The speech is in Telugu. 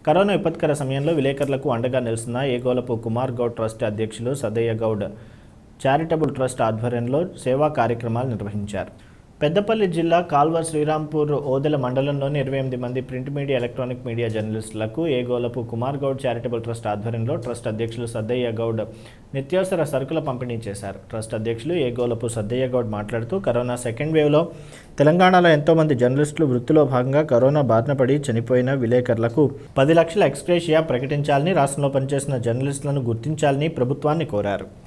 కరోనా విపత్కర సమయంలో విలేకరులకు అండగా నిలుస్తున్న ఏగోలపు కుమార్ గౌడ్ ట్రస్ట్ అధ్యక్షులు సదయ్య గౌడ్ చారిటబుల్ ట్రస్ట్ ఆధ్వర్యంలో సేవా కార్యక్రమాలు నిర్వహించారు పెద్దపల్లి జిల్లా కాల్వర్ శ్రీరాంపూర్ ఓదెల మండలంలోని ఇరవై ఎనిమిది మంది ప్రింట్ మీడియా ఎలక్ట్రానిక్ మీడియా జర్నలిస్టులకు ఏగోలపు కుమార్ గౌడ్ చారిటబుల్ ట్రస్ట్ ఆధ్వర్యంలో ట్రస్ట్ అధ్యక్షులు సద్దయ్య గౌడ్ నిత్యావసర సరుకుల పంపిణీ చేశారు ట్రస్ట్ అధ్యక్షులు ఏగోలపు సద్దయ్య గౌడ్ మాట్లాడుతూ కరోనా సెకండ్ వేవ్లో తెలంగాణలో ఎంతోమంది జర్నలిస్టులు వృత్తిలో భాగంగా కరోనా బారిన పడి చనిపోయిన విలేకరులకు పది లక్షల ఎక్స్గ్రేషియా ప్రకటించాలని రాష్ట్రంలో పనిచేసిన జర్నలిస్టులను గుర్తించాలని ప్రభుత్వాన్ని కోరారు